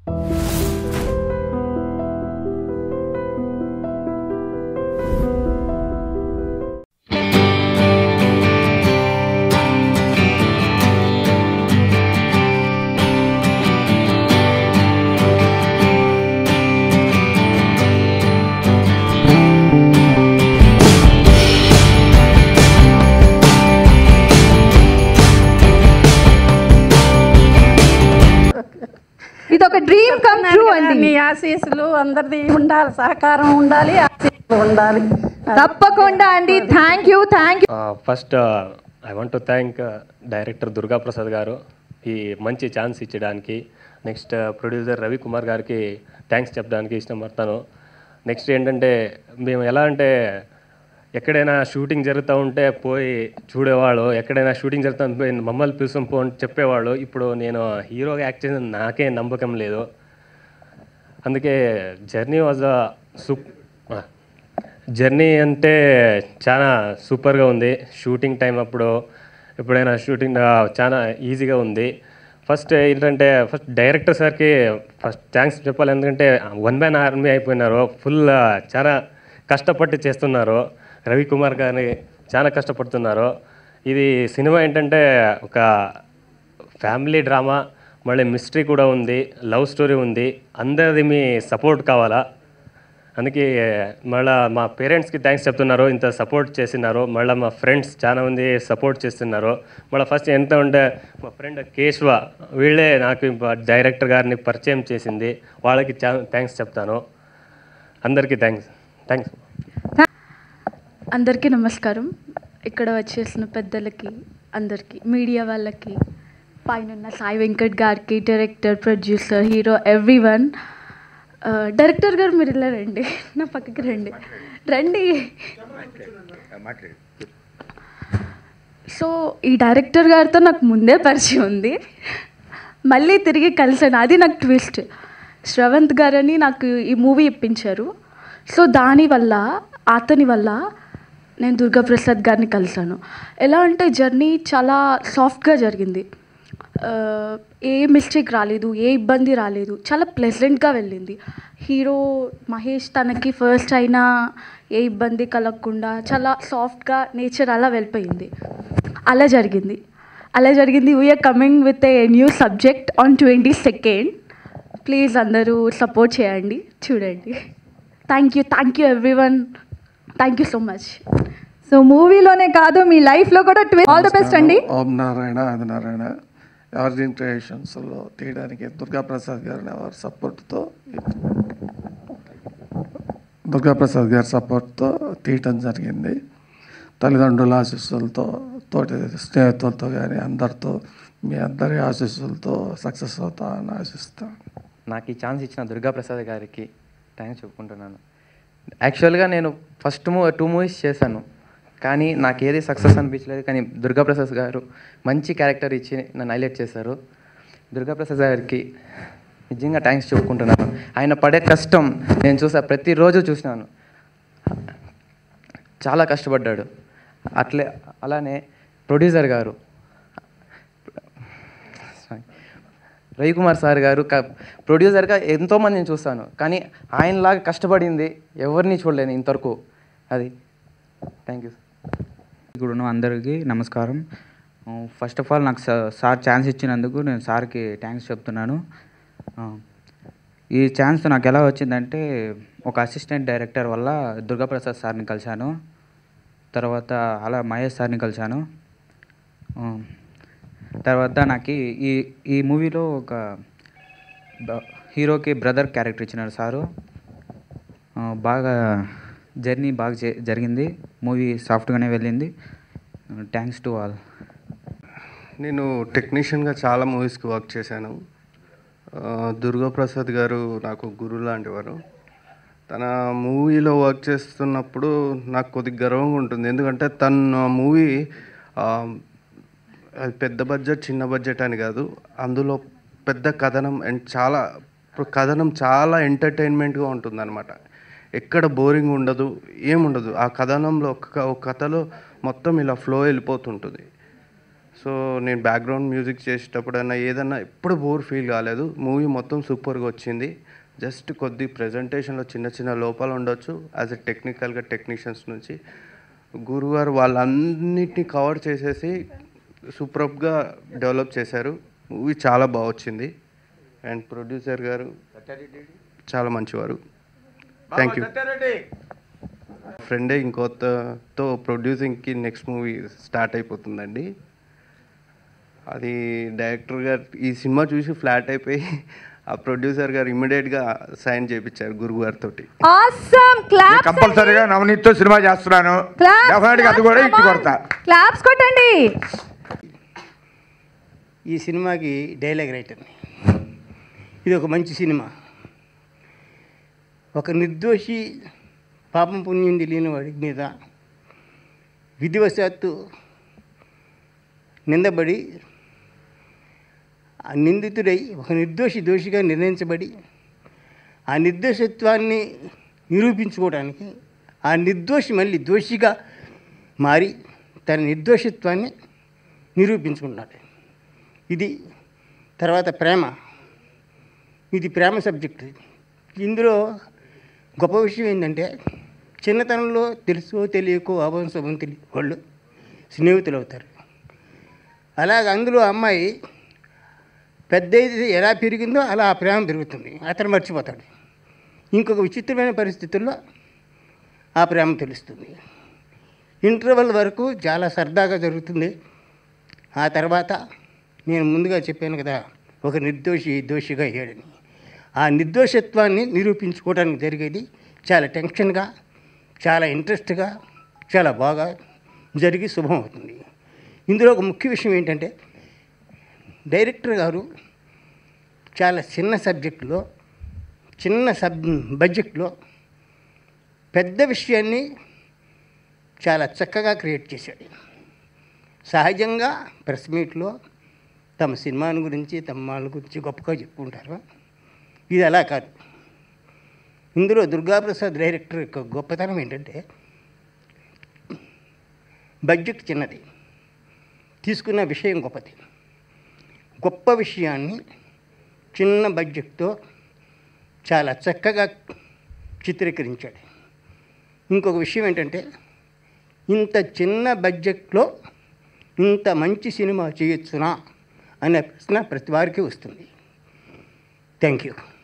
ఇది ఒక dream come true అండి మీ ఆశీస్సులు అందరిది ఉండాలి సహకారం ఉండాలి ఆశీస్సులు ఉండాలి తప్పకుండా అండి thank you thank you first I want to thank director Durga Prasad గారు ఈ మంచి ఛాన్స్ ఇచ్చడానికి నెక్స్ట్ ప్రొడ్యూసర్ రవి కుమార్ గారికి థ్యాంక్స్ చెప్పడానికి ఇష్టపడతాను నెక్స్ట్ ఏంటంటే మేము ఎలా అంటే ఎక్కడైనా షూటింగ్ జరుగుతూ ఉంటే పోయి చూడేవాళ్ళు ఎక్కడైనా షూటింగ్ జరుగుతూ ఉంటే పోయి మమ్మల్ని పిలుచుకొని పో అని చెప్పేవాళ్ళు ఇప్పుడు నేను హీరోగా యాక్ట్ చేసిన నాకే నమ్మకం లేదు అందుకే journey was a super journey అంటే చాలా సూపర్గా ఉంది షూటింగ్ టైం అప్పుడు ఎప్పుడైనా షూటింగ్ ఆ, చాలా ఈజీగా ఉంది ఫస్ట్ ఏంటంటే ఫస్ట్ డైరెక్టర్ సార్కి ఫస్ట్ థ్యాంక్స్ చెప్పాలి ఎందుకంటే వన్ మ్యాన్ ఆర్మీ అయిపోయినారు ఫుల్ చాలా కష్టపట్టి చేస్తున్నారు రవికుమార్ గారిని చాలా కష్టపడుతున్నారు ఇది సినిమా ఏంటంటే ఒక ఫ్యామిలీ డ్రామా మళ్ళీ మిస్టరీ కూడా ఉంది లవ్ స్టోరీ ఉంది అందరిది మీ సపోర్ట్ కావాలా అందుకే మళ్ళీ మా పేరెంట్స్కి థ్యాంక్స్ చెప్తున్నారు ఇంత సపోర్ట్ చేస్తున్నారు మళ్ళీ మా ఫ్రెండ్స్ చాలా మంది సపోర్ట్ చేస్తున్నారు మళ్ళీ ఫస్ట్ ఎంత ఉంటే మా ఫ్రెండ్ కేశవ వీళ్ళే నాకు ఇంప- డైరెక్టర్ గారిని పరిచయం చేసింది వాళ్ళకి చాలా థ్యాంక్స్ చెప్తాను అందరికీ థ్యాంక్స్ థ్యాంక్స్ అందరికీ నమస్కారం ఇక్కడ వచ్చేసిన పెద్దలకి అందరికీ మీడియా వాళ్ళకి పైన సాయి వెంకట్ గారికి director producer hero every one director గారు మీరు ఇలా రండి నా పక్కకి రండి రండి సో ఈ డైరెక్టర్ గారితో నాకు ముందే పరిచయం ఉంది మళ్ళీ తిరిగి కలిసాను అది నాకు ట్విస్ట్ శ్రవంత్ గారని నాకు ఈ మూవీ ఇప్పించారు సో దానివల్ల అతని వల్ల నేను దుర్గాప్రసాద్ గారిని కలిసాను ఎలా అంటే జర్నీ చాలా సాఫ్ట్గా జరిగింది ఆ, ఏ మిస్టేక్ రాలేదు ఏ ఇబ్బంది రాలేదు చాలా ప్లెజెంట్గా వెళ్ళింది హీరో మహేష్ తనకి ఫస్ట్ అయినా ఏ ఇబ్బంది కలగకుండా చాలా సాఫ్ట్గా నేచర్ అలా వెళ్ళిపోయింది అలా జరిగింది అలా జరిగింది we are coming with a new subject on twenty second please అందరూ సపోర్ట్ చేయండి చూడండి thank you thank you every one thank you so much so మూవీలోనే కాదు మీ లైఫ్లో కూడా ఆల్ ద బెస్ట్ అండి ఓం నారాయణ ఆది నారాయణ ఎవర్గ్రీన్ క్రియేషన్స్లో తీయడానికి దుర్గాప్రసాద్ గారి వారి సపోర్ట్తో దుర్గాప్రసాద్ గారి సపోర్ట్తో తీయటం జరిగింది తల్లిదండ్రుల ఆశీస్సులతో తోటి స్నేహితులతో కానీ అందరితో మీ అందరి ఆశీస్సులతో సక్సెస్ అవుతామని ఆశిస్తాను నాకు ఈ ఛాన్స్ ఇచ్చిన దుర్గా ప్రసాద్ గారికి థ్యాంక్స్ చెప్పుకుంటున్నాను యాక్చువల్గా నేను ఫస్ట్ మూవీ టూ మూవీస్ చేశాను కానీ నాకు ఏది సక్సెస్ అనిపించలేదు కానీ దుర్గా ప్రసాద్ గారు మంచి క్యారెక్టర్ ఇచ్చి నన్ను హైలైట్ చేశారు దుర్గా ప్రసాద్ గారికి నిజంగా థ్యాంక్స్ చెప్పుకుంటున్నాను ఆయన పడే కష్టం నేను చూసా ప్రతిరోజు చూసినాను చాలా కష్టపడ్డాడు అట్లే అలానే ప్రొడ్యూసర్ గారు సారీ. రవికుమార్ సార్ గారు క ప్రొడ్యూసర్గా ఎంతోమందిని చూస్తాను కానీ ఆయనలాగా కష్టపడింది ఎవరిని చూడలేను ఇంతవరకు అది థ్యాంక్ యూ ఇక్కడ ఉన్న అందరికీ నమస్కారం ఫస్ట్ ఆఫ్ ఆల్ నాకు సా- సార్ ఛాన్స్ ఇచ్చినందుకు నేను సార్కి థ్యాంక్స్ చెప్తున్నాను ఆ, ఈ ఛాన్స్ నాకు ఎలా వచ్చిందంటే ఒక అసిస్టెంట్ డైరెక్టర్ వల్ల దుర్గాప్రసాద్ సార్ని కలిశాను తర్వాత అలా మహేష్ సార్ని కలిశాను ఆ, తర్వాత నాకు ఈ- ఈ ఈ మూవీలో ఒక బ- హీరోకి బ్రదర్ క్యారెక్టర్ ఇచ్చినారు సారు ఆ, బాగా జర్నీ బాగా జ- జరిగింది మూవీ సాఫ్ట్గానే వెళ్ళింది థ్యాంక్స్ టు ఆల్ నేను టెక్నీషియన్గా చాలా మూవీస్కి వర్క్ చేశాను ఆ, దుర్గాప్రసాద్ గారు నాకు గురువు లాంటి వారు తన మూవీలో వర్క్ చేస్తున్నప్పుడు నాకు కొద్దిగా గర్వంగా ఉంటుంది ఎందుకంటే తన మూవీ అది పెద్ద బడ్జెట్ చిన్న బడ్జెట్ అని కాదు అందులో పెద్ద కథనం అండ్ చాలా కథనం చాలా ఎంటర్టైన్మెంట్గా ఉంటుంది అనమాట ఎక్కడ బోరింగ్ ఉండదు ఏముండదు ఆ కథనంలో ఒక ఒక కథలో మొత్తం ఇలా ఫ్లో వెళ్ళిపోతుంటుంది సో నేను బ్యాక్గ్రౌండ్ మ్యూజిక్ చేసేటప్పుడన్నా ఏదన్నా ఎప్పుడు బోర్ ఫీల్ కాలేదు మూవీ మొత్తం సూపర్గా వచ్చింది జస్ట్ కొద్ది ప్రజెంటేషన్లో చిన్న చిన్న లోపాలు ఉండొచ్చు యాజ్ ఎ టెక్నికల్గా టెక్నీషియన్స్ నుంచి గురుగారు వాళ్ళన్నిటిని కవర్ చేసేసి సూపర్గా డెవలప్ చేశారు మూవీ చాలా బాగా వచ్చింది అండ్ ప్రొడ్యూసర్ గారు చాలా మంచివారు థ్యాంక్ యూ ఫ్రెండే ఇంకొత్తతో ప్రొడ్యూసింగ్కి నెక్స్ట్ మూవీ స్టార్ట్ అయిపోతుందండి అది డైరెక్టర్ గారు ఈ సినిమా చూసి ఫ్లాట్ అయిపోయి ఆ ప్రొడ్యూసర్ గారు ఇమ్మీడియట్గా సైన్ చేయించారు గురువు గారితో ఆసమ్ క్లాప్స్ కంపల్సరీగా నవనీత్తో సినిమా చేస్తున్నాను డెఫినెట్గా అది కూడా ఇచ్చి కొడతా క్లాప్స్ కొట్టండి ఈ సినిమాకి డైలాగ్ రైటర్ ఇది ఒక మంచి సినిమా ఒక నిర్దోషి పాపం పుణ్యం తెలియని వాడి మీద విధివశాత్తు నిందబడి ఆ నిందితుడై ఒక నిర్దోషి దోషిగా నిర్ణయించబడి ఆ నిర్దోషత్వాన్ని నిరూపించుకోవడానికి ఆ నిర్దోషి మళ్ళీ దోషిగా మారి తన నిర్దోషిత్వాన్ని నిరూపించుకున్నాడు ఇది తర్వాత ప్రేమ ఇది ప్రేమ సబ్జెక్ట్ ఇందులో గొప్ప విషయం ఏంటంటే చిన్నతనంలో తెలుసో తెలియకో అవంశం తెలియ వాళ్ళు స్నేహితులు అవుతారు అలాగ అందులో అమ్మాయి పెద్ద అయితే ఎలా పెరిగిందో అలా ఆ ప్రేమ పెరుగుతుంది అతను మర్చిపోతాడు ఇంకొక విచిత్రమైన పరిస్థితుల్లో ఆ ప్రేమ తెలుస్తుంది ఇంటర్వెల్ వరకు చాలా సరదాగా జరుగుతుంది ఆ తర్వాత నేను ముందుగా చెప్పాను కదా ఒక నిర్దోషి దోషిగా అయ్యాడని ఆ నిర్దోషత్వాన్ని నిరూపించుకోవడానికి జరిగేది చాలా టెన్షన్గా చాలా ఇంట్రెస్ట్గా చాలా బాగా జరిగి శుభం అవుతుంది ఇందులో ఒక ముఖ్య విషయం ఏంటంటే డైరెక్టర్ గారు చాలా చిన్న సబ్జెక్టులో చిన్న సబ్ బడ్జెట్లో పెద్ద విషయాన్ని చాలా చక్కగా క్రియేట్ చేశాడు సహజంగా ప్రెస్ మీట్లో తమ సినిమాని గురించి తమ వాళ్ళ గురించి గొప్పగా చెప్పుకుంటారు ఇది అలా కాదు ఇందులో దుర్గాప్రసాద్ డైరెక్టర్ యొక్క గొప్పతనం ఏంటంటే బడ్జెట్ చిన్నది తీసుకున్న విషయం గొప్పది గొప్ప విషయాన్ని చిన్న బడ్జెట్తో చాలా చక్కగా చిత్రీకరించాడు ఇంకొక విషయం ఏంటంటే ఇంత చిన్న బడ్జెట్లో ఇంత మంచి సినిమా చేయొచ్చునా అనే ప్రశ్న ప్రతి వారికి వస్తుంది థ్యాంక్ యూ